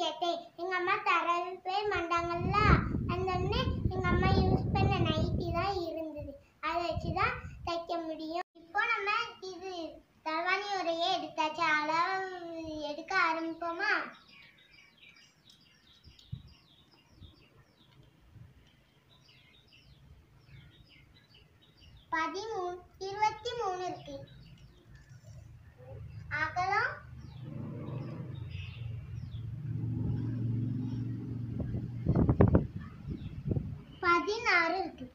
கேட்டேன் எங்க அம்மா தரவே மாட்டாங்கல்ல அந்த உடனே எங்க அம்மா யூஸ் பண்ண நைட்டி தான் இருந்தது அதை வச்சு தான் தைக்க முடியும் இப்போ நம்ம இது தலவாணி உரையே எடுத்தாச்சு அளவு எடுக்க ஆரம்பிப்போமா பதிமூணு இருபத்தி மூணு இருக்கு அகலம் பதினாறு இருக்கு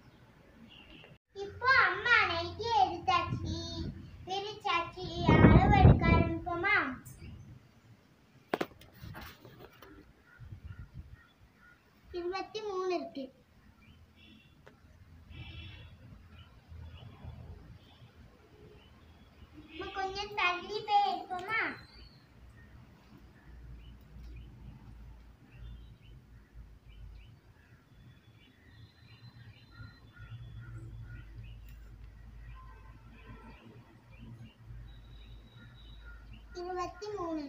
இப்போ அம்மா நைட்டி எடுத்தாச்சு விரிச்சாச்சு அளவு எடுக்க ஆரம்பிப்போமா இருபத்தி மூணு இருக்கு நம்ம கொஞ்சம் தள்ளி போய் எடுப்போமா இருபத்தி மூணு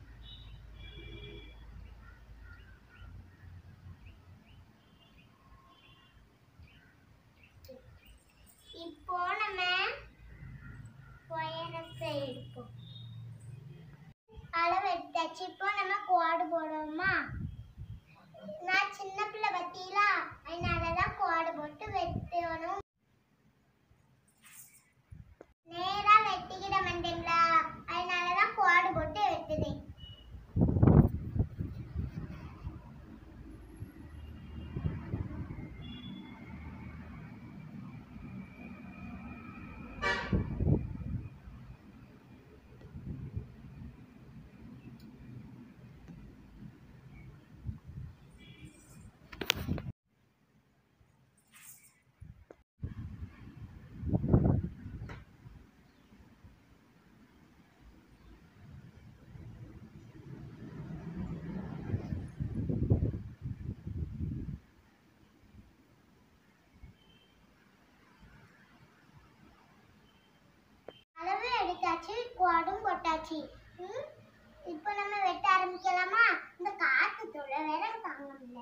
இப்போ நம்ம உயரத்தை எடுப்போம் அளவு எடுத்தாச்சு இப்போ நம்ம கோடு போடுவோமா நான் சின்ன பிள்ளை பத்தியிலா அதனால தான் கோடு போட்டு வெட்டணும் நேரா வெட்டிக்கிட மாட்டேங்களா அதனால தான் கோடு போட்டு வெட்டுதேன் அளவு எடுத்தாச்சு கோடும் போட்டாச்சு ம், இப்போ நம்ம வெட்ட ஆரம்பிக்கலாமா இந்த காத்து தொலை வேற தாங்க முடியல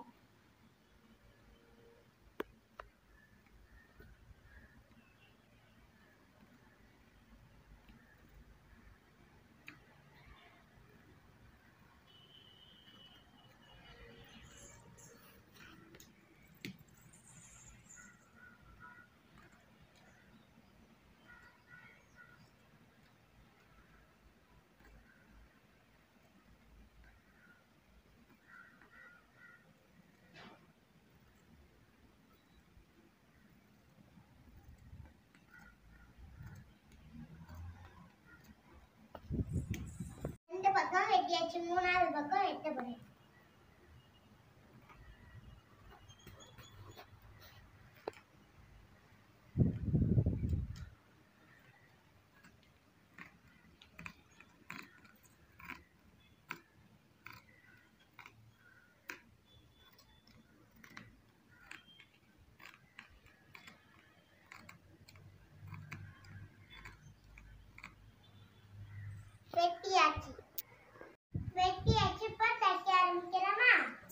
ரெண்டு பக்கம் வெட்டியாச்சு மூணாவது பக்கம் வெட்ட போறேன் வெட்டியாச்சு வெட்டியாச்சு இப்போ தைக்க ஆரம்பிக்கிறோமா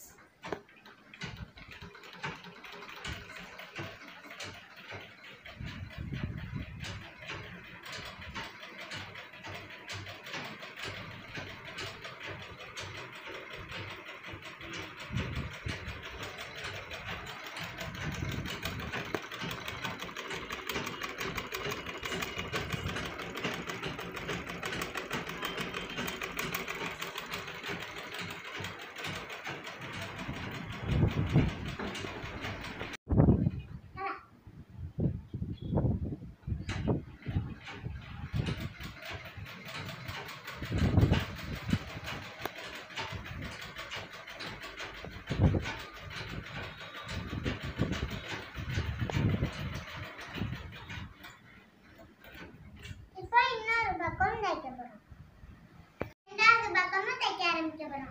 இப்போ இன்னொரு பக்கம் தைக்க போறோம் ரெண்டாவது பக்கமும் தைக்க ஆரம்பிக்க போறோம்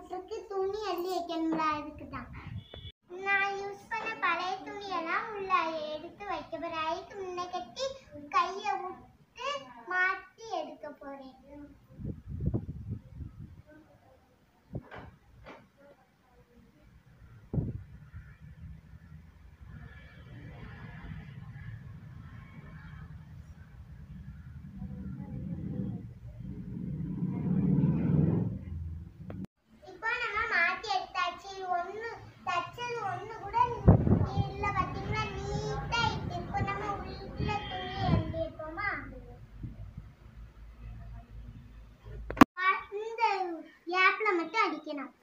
விட்டுருக்கு துணி அள்ளி வைக்கணும்ல அதுக்கு தான் நான் யூஸ் பண்ண பழைய துணியெல்லாம் உள்ள எடுத்து வைக்க போறேன் அதுக்கு முன்ன கட்டி கையை விட்டு மாட்டி எடுக்க போறேன் இப்போ நம்ம மாத்தி எடுத்தாச்சு ஒண்ணு தச்சது ஒண்ணு கூட இல்ல பாத்தீங்களா நீட்டா இருக்கு இப்போ நம்ம உள்ள துணி எழுதிப்போமா இந்த கேப்ல மட்டும் அடிக்கணும்